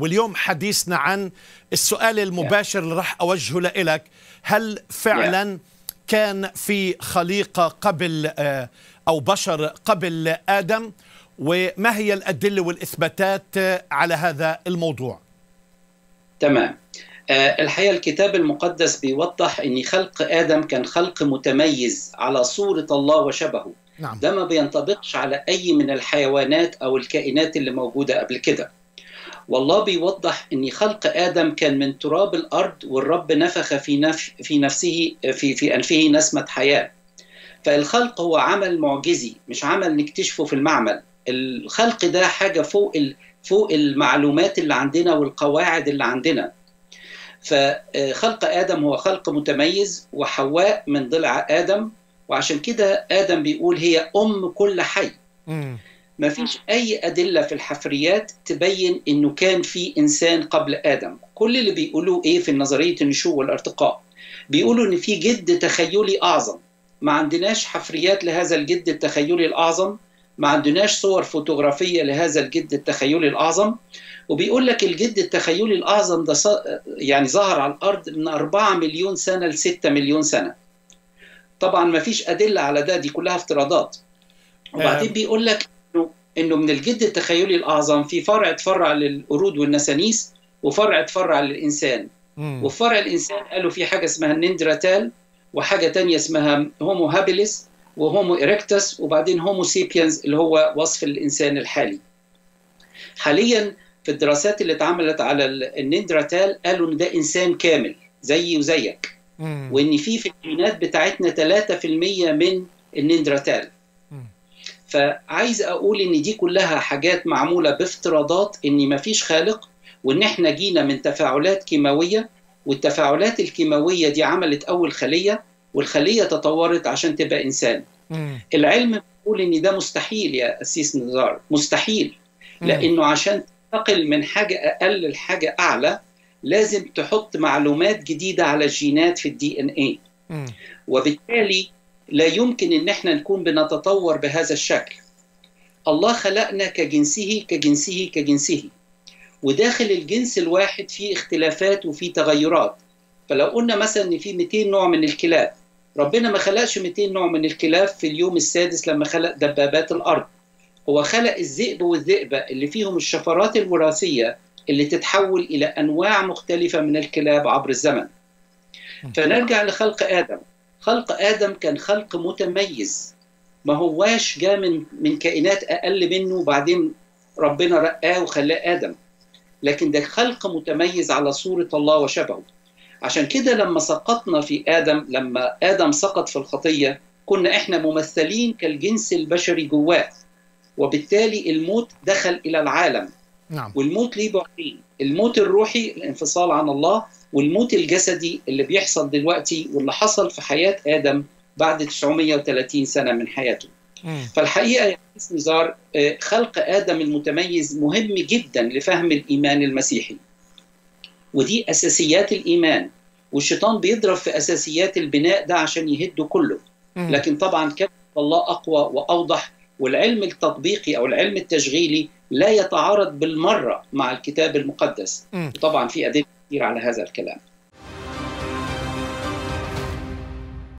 واليوم حديثنا عن السؤال المباشر اللي راح أوجهه لك هل فعلا كان في خليقة قبل آه، أو بشر قبل آدم وما هي الأدلة والإثباتات على هذا الموضوع تمام آه، الحقيقة الكتاب المقدس بيوضح أن خلق آدم كان خلق متميز على صورة الله وشبهه نعم. ده ما بينطبقش على أي من الحيوانات أو الكائنات اللي موجودة قبل كده والله بيوضح أن خلق آدم كان من تراب الأرض والرب نفخ في, نف في نفسه في, في أنفه نسمة حياة فالخلق هو عمل معجزي مش عمل نكتشفه في المعمل الخلق ده حاجة فوق فوق المعلومات اللي عندنا والقواعد اللي عندنا فخلق آدم هو خلق متميز وحواء من ضلع آدم وعشان كده آدم بيقول هي أم كل حي ما فيش أي أدلة في الحفريات تبين إنه كان في إنسان قبل آدم كل اللي بيقولوه إيه في نظرية النشوء والارتقاء بيقولوا إن في جد تخيلي أعظم ما عندناش حفريات لهذا الجد التخيلي الأعظم ما عندناش صور فوتوغرافية لهذا الجد التخيلي الأعظم وبيقول لك الجد التخيلي الأعظم ده يعني ظهر على الأرض من 4 مليون سنة ل 6 مليون سنة طبعا ما فيش أدلة على ده دي كلها افتراضات وبعدين بيقول لك إنه إنه من الجد التخيلي الأعظم في فرع تفرع للقرود والنسانيس وفرع تفرع للإنسان وفي فرع الإنسان قالوا في حاجة اسمها النيندراتال وحاجة تانية اسمها هومو هابيليس وهومو إريكتس وبعدين هومو سيبينز اللي هو وصف الإنسان الحالي حاليا في الدراسات اللي اتعملت على النيندراتال قالوا ان ده انسان كامل زيي وزيك وان في في الجينات بتاعتنا 3% من النيندراتال فعايز اقول ان دي كلها حاجات معموله بافتراضات ان مفيش خالق وان احنا جينا من تفاعلات كيماويه والتفاعلات الكيماويه دي عملت اول خليه والخليه تطورت عشان تبقى انسان العلم بيقول ان ده مستحيل يا اسيس نزار مستحيل لانه عشان تنتقل من حاجه اقل لحاجه اعلى لازم تحط معلومات جديده على الجينات في الدي ان اي وبالتالي لا يمكن ان احنا نكون بنتطور بهذا الشكل الله خلقنا كجنسه كجنسه كجنسه وداخل الجنس الواحد في اختلافات وفي تغيرات فلو قلنا مثلا ان في 200 نوع من الكلاب ربنا ما خلقش 200 نوع من الكلاب في اليوم السادس لما خلق دبابات الارض هو خلق الذئب والذئبه اللي فيهم الشفرات الوراثيه اللي تتحول الى انواع مختلفه من الكلاب عبر الزمن فنرجع لخلق ادم خلق ادم كان خلق متميز ما هواش جاء من من كائنات اقل منه وبعدين ربنا رقاه وخلاه ادم لكن ده خلق متميز على صوره الله وشبهه عشان كده لما سقطنا في ادم لما ادم سقط في الخطيه كنا احنا ممثلين كالجنس البشري جواه وبالتالي الموت دخل الى العالم نعم. والموت ليه بعدين الموت الروحي الانفصال عن الله والموت الجسدي اللي بيحصل دلوقتي واللي حصل في حياه ادم بعد 930 سنه من حياته مم. فالحقيقه يا نزار خلق ادم المتميز مهم جدا لفهم الايمان المسيحي ودي اساسيات الايمان والشيطان بيضرب في اساسيات البناء ده عشان يهده كله مم. لكن طبعا كلمه الله اقوى واوضح والعلم التطبيقي او العلم التشغيلي لا يتعارض بالمره مع الكتاب المقدس م. طبعا في ادله كثير على هذا الكلام